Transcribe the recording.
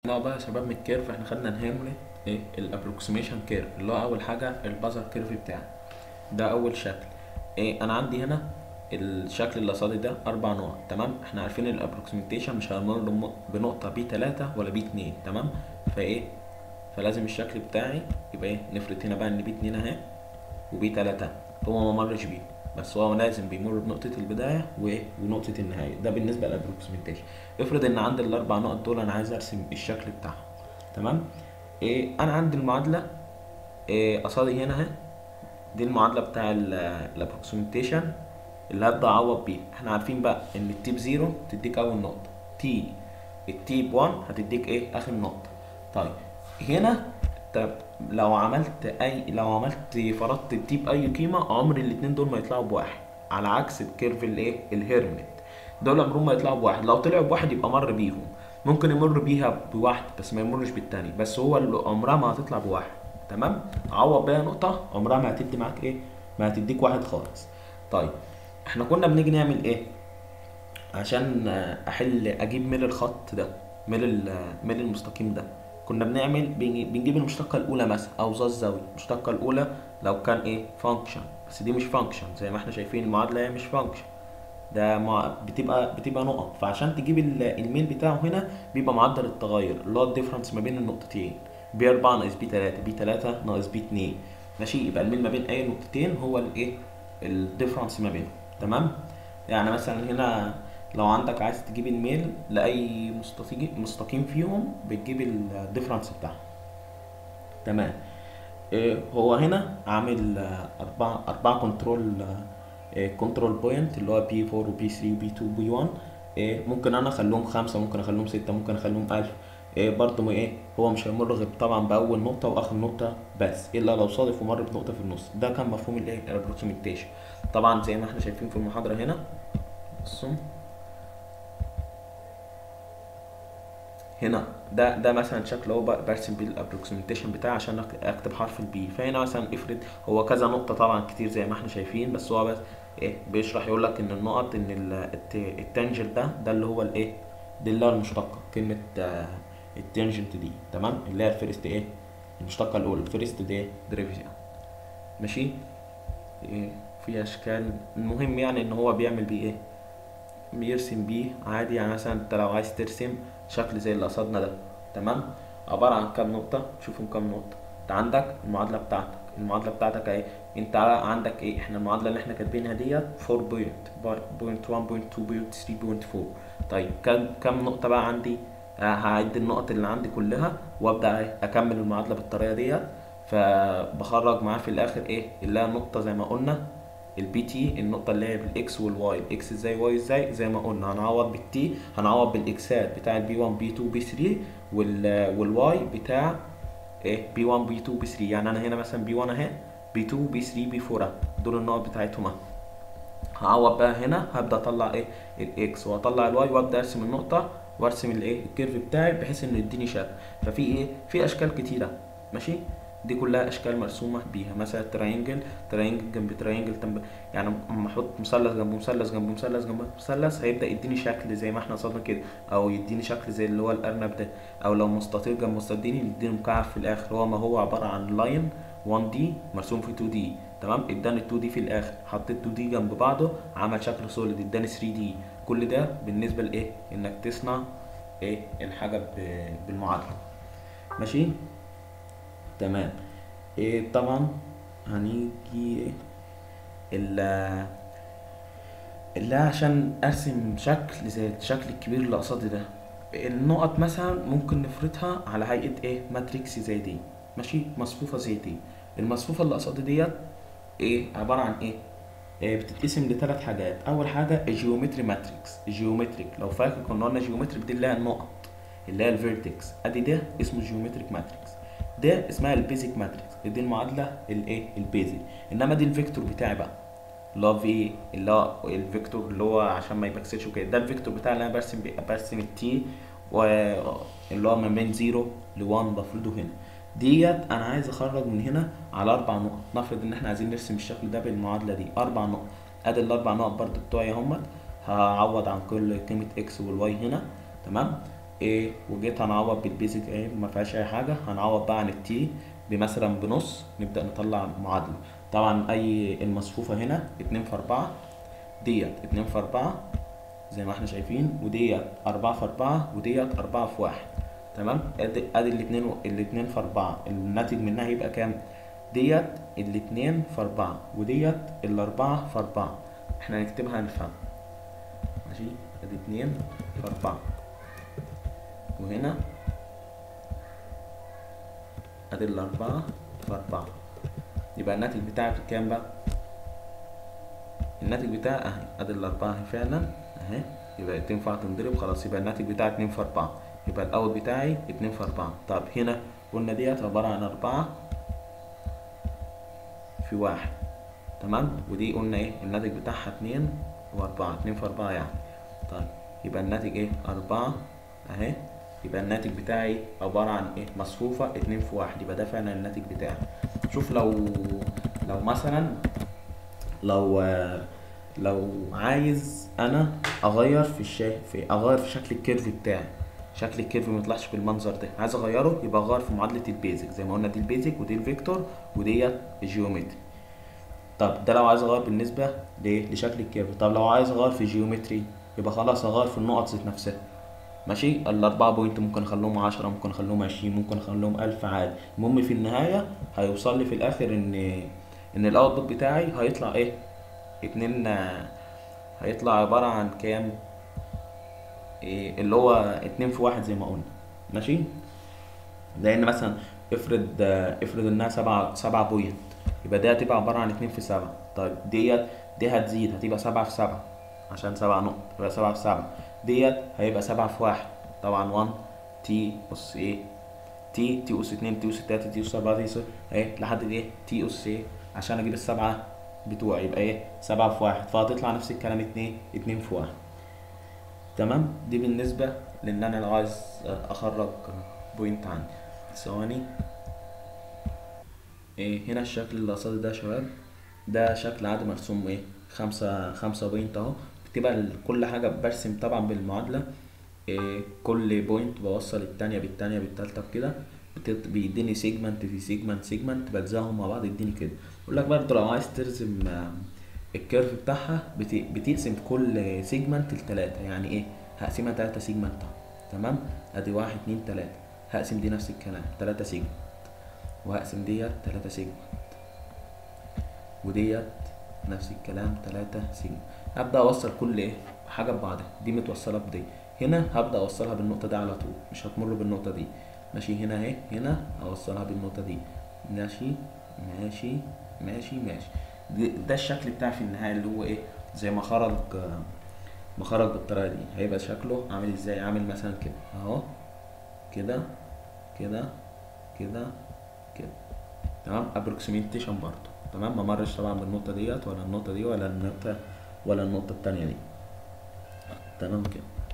نوع بقى يا شباب من الكيرف احنا خدنا انهيرملي ايه الابروكسيميشن كيرف اللي هو اول حاجه البازر كيرف بتاعي ده اول شكل ايه انا عندي هنا الشكل اللي قصادي ده اربع نقط تمام احنا عارفين الابروكسيميشن مش هنمر بم- بنقطه بي 3 ولا بي 2 تمام فايه فلازم الشكل بتاعي يبقى ايه نفرض هنا بقى ان بي 2 اهي وبي 3 هو ما مرش بيه بس هو لازم بيمر بنقطة البداية وايه ونقطة النهاية ده بالنسبة للابروكسيميشن افرض ان عندي الاربع نقط دول انا عايز ارسم الشكل بتاعهم تمام إيه انا عندي المعادلة إيه قصادي هنا اهي دي المعادلة بتاع الابروكسيميشن اللي هبدأ اعوض بيها احنا عارفين بقى ان التي بزيرو تديك اول نقطة تي التي بوان هتديك ايه اخر نقطة طيب هنا طب لو عملت اي لو عملت فرضت التي باي قيمة عمر الاتنين دول ما يطلعوا بواحد على عكس الكيرف الايه الهيرمت دول عمرهم ما يطلعوا بواحد لو طلعوا بواحد يبقى مر بيهم ممكن يمر بيها بواحد بس ما يمرش بالتاني بس هو اللي عمرها ما هتطلع بواحد تمام عوض بيها نقطة عمرها ما هتدي معاك ايه ما هتديك واحد خالص طيب احنا كنا بنيجي نعمل ايه عشان آه، احل اجيب ميل الخط ده ميل ال- آه، ميل المستقيم ده كنا بنعمل بنجي- بنجيب المشتقة الأولى مثلا أو ذا الزاوية المشتقة الأولى لو كان إيه فانكشن بس دي مش فانكشن زي ما احنا شايفين المعادلة هي مش فانكشن ده مع بتبقى بتبقى نقط فعشان تجيب ال- الميل بتاعه هنا بيبقى معدل التغير اللي هو الديفرنس ما بين النقطتين بي 4 ناقص بي 3 بي 3 ناقص بي 2 ماشي يبقى الميل ما بين أي نقطتين هو الإيه الديفرنس ما بينهم تمام يعني مثلا هنا لو عندك عايز تجيب الميل لأي مستقيم مستقيم فيهم بتجيب الديفرنس بتاعهم تمام إيه هو هنا عامل آه، أربعة أربعة كنترول كنترول بوينت اللي هو بي 4 وبي 3 وبي 2 وبي 1 إيه ممكن أنا أخليهم خمسة ممكن أخليهم ستة ممكن أخليهم ألف إيه برضه ما إيه هو مش هيمر غير طبعا بأول نقطة وآخر نقطة بس إلا لو صادف ومر بنقطة في النص ده كان مفهوم الإيه الابروكسيميتيشن طبعا زي ما احنا شايفين في المحاضرة هنا بصوا هنا ده ده مثلا شكل هو ب- برسم بيه الابروكسيميشن بتاعي عشان أك- اكتب حرف البي فهنا مثلا افرض هو كذا نقطه طبعا كتير زي ما احنا شايفين بس هو بس ايه بيشرح يقول لك ان النقط ان ال- الت- التانجنت ده ده اللي هو الايه دي اللي هو المشتقه كلمه آه، التانجنت دي تمام اللي هي الفيرست ايه المشتقه الاولى الفيرست دي ديريفيشن ماشي إيه في اشكال المهم يعني ان هو بيعمل بيه ايه بيرسم بيه عادي يعني مثلا انت لو عايز ترسم شكل زي اللي قصدنا ده تمام عبارة عن كام نقطة شوفوا كام نقطة انت عندك المعادلة بتاعتك المعادلة بتاعتك اهي انت عندك ايه احنا المعادلة اللي احنا كاتبينها ديت 4 بوينت بوينت 1 بوينت 2 بوينت 3 بوينت 4 طيب كام كام نقطة بقى عندي آه، هعد النقط اللي عندي كلها وابدا ايه اكمل المعادلة بالطريقة ديت فبخرج معاه في الاخر ايه اللي هي النقطة زي ما قلنا البي تي النقطة اللي هي بالاكس والواي الاكس ازاي واي ازاي زي ما قلنا هنعوض بالتي هنعوض بالاكسات بتاع البي 1 بي 2 بي 3 وال والواي بتاع ايه بي 1 بي 2 بي 3 يعني انا هنا مثلا بي 1 اهي بي 2 بي 3 بي 4 دول النقط بتاعتهم اهي هعوض بقى هنا هبدا اطلع ايه الاكس واطلع الواي وابدا ارسم النقطة وارسم الايه الكيرف بتاعي بحيث انه يديني شكل ففي ايه في اشكال كتيرة ماشي دي كلها اشكال مرسومه بيها مثلا تراينجل تراينجل جنب تراينجل جنب يعني اما احط مثلث جنب مثلث جنب مثلث جنب مثلث هيبدا يديني شكل زي ما احنا وصلنا كده او يديني شكل زي اللي هو الارنب ده او لو مستطيل جنب مستطيل يديني مكعب في الاخر هو ما هو عباره عن لاين 1 دي مرسوم في 2 دي تمام اداني 2 دي في الاخر حطيت 2 دي جنب بعضه عمل شكل سوليد اداني 3 دي كل ده بالنسبه لايه انك تصنع ايه الحاجه ب- بالمعادله ماشي تمام إيه طبعا هنيجي ال اللي عشان ارسم شكل زي الشكل الكبير اللي قصادي ده النقط مثلا ممكن نفرضها على هيئة ايه ماتريكس زي دي ماشي مصفوفة زي دي المصفوفة اللي قصادي ديت ايه عبارة عن ايه إيه بتتقسم لثلاث حاجات اول حاجة الجيومتري ماتريكس الجيومتريك لو فاكر كنا قلنا جيومتريك دي اللي هي النقط اللي هي الفيرتكس ادي ده اسمه جيومتريك ماتريكس ده اسمها البيزك ماتريكس دي المعادله الايه البيزك انما دي الفيكتور بتاعي بقى اللي هو في اللي هو الفيكتور اللي هو عشان ما يبكسلش وكده ده الفيكتور بتاعي اللي انا برسم بيه برسم التي واللي هو ما بين 0 ل 1 بفرضه هنا ديت انا عايز اخرج من هنا على اربع نقط نفرض ان احنا عايزين نرسم الشكل ده بالمعادله دي اربع نقط ادي الاربع نقط برضو بتوعي اهمت هعوض عن كل قيمه اكس والواي هنا تمام ايه وجيت هنعوض بالبيزك ايه ما فيهاش اي حاجه هنعوض بقى عن التي بمثلا بنص نبدا نطلع معادله طبعا اي المصفوفه هنا اتنين في اربعة ديت اتنين في اربعة زي ما احنا شايفين وديت اربعة في اربعة وديت اربعة في واحد تمام ادي ادي الاتنين الاتنين في اربعة الناتج منها يبقى كام ديت الاتنين في اربعة وديت الاربعة في اربعة احنا هنكتبها نفهم ماشي ادي اتنين في اربعة وهنا ادي الاربعة في اربعة يبقى الناتج بتاعي كام بقى الناتج بتاعي اهي ادي الاربعة اهي فعلا اهي يبقى تنفع تنضرب خلاص يبقى الناتج بتاعي اتنين في اربعة يبقى الاول بتاعي اتنين في اربعة طب هنا قلنا ديت عبارة عن اربعة في واحد تمام ودي قلنا ايه الناتج بتاعها اتنين واربعة اتنين في اربعة يعني طيب يبقى الناتج ايه اربعة اهي يبقى الناتج بتاعي عبارة عن ايه مصفوفة اتنين في واحد يبقى ده فعلا الناتج بتاعي شوف لو لو مثلا لو لو عايز انا اغير في الشا في اغير في شكل الكيرف بتاعي شكل الكيرف ما يطلعش بالمنظر ده عايز اغيره يبقى اغير في معادله البيزك زي ما قلنا دي البيزك ودي الفيكتور وديت الجيومتري طب ده لو عايز اغير بالنسبه لايه لشكل الكيرف طب لو عايز اغير في جيومتري يبقى خلاص اغير في النقط ذات نفسها ماشي الأربعة بوينت ممكن أخليهم عشرة ممكن أخليهم عشرين ممكن أخليهم ألف عادي المهم في النهاية هيوصل لي في الآخر إن إن الأوتبوت بتاعي هيطلع إيه اتنين هيطلع عبارة عن كام إيه اللي هو اتنين في واحد زي ما قلنا ماشي لأن مثلا افرض افرض إنها سبعة سبعة بوينت يبقى دي هتبقى عبارة عن اتنين في سبعة طيب ديت دي هتزيد هتبقى سبعة في سبعة عشان سبعة نقط يبقى سبعة في سبعة ديت هيبقى سبعة في واحد طبعا 1 تي أس ايه تي تي أس اتنين تي أس تلاتة تي أس أربعة تي أس ايه لحد ايه تي أس ايه عشان أجيب السبعة بتوعي يبقى ايه سبعة في واحد فهتطلع نفس الكلام اتنين اتنين في واحد تمام دي بالنسبة لأن أنا لو عايز أخرج بوينت عندي ثواني ايه هنا الشكل اللي قصادي ده يا شباب ده شكل عادي مرسوم ايه خمسة خمسة بوينت اهو بتبقى كل حاجة برسم طبعا بالمعادلة إيه كل بوينت بوصل التانية بالتانية بالتالتة بكده بيديني سيجمنت في سيجمنت سيجمنت بلزقهم مع بعض يديني كده يقول لك برضه لو عايز ترسم الكيرف بتاعها بتقسم كل سيجمنت لتلاتة يعني ايه هقسمها تلاتة سيجمنت تمام ادي واحد اتنين تلاتة هقسم دي نفس الكلام تلاتة سيجمنت وهقسم ديت تلاتة سيجمنت وديت نفس الكلام تلاتة سيجمنت هبدأ أوصل كل إيه حاجة ببعضها دي متوصلة بدي هنا هبدأ أوصلها بالنقطة دي على طول مش هتمر بالنقطة دي ماشي هنا أهي هنا أوصلها بالنقطة دي ماشي ماشي ماشي ماشي ده الشكل بتاعي في النهاية اللي هو إيه زي ما خرج ما خرج بالطريقة دي هيبقى شكله عامل إزاي عامل مثلا كده أهو كده كده كده كده تمام ابروكسيميتيشن برضه تمام ما مرش طبعا بالنقطة ديت ولا النقطة دي ولا النقطة ولا النقطة التانية دي تمام كده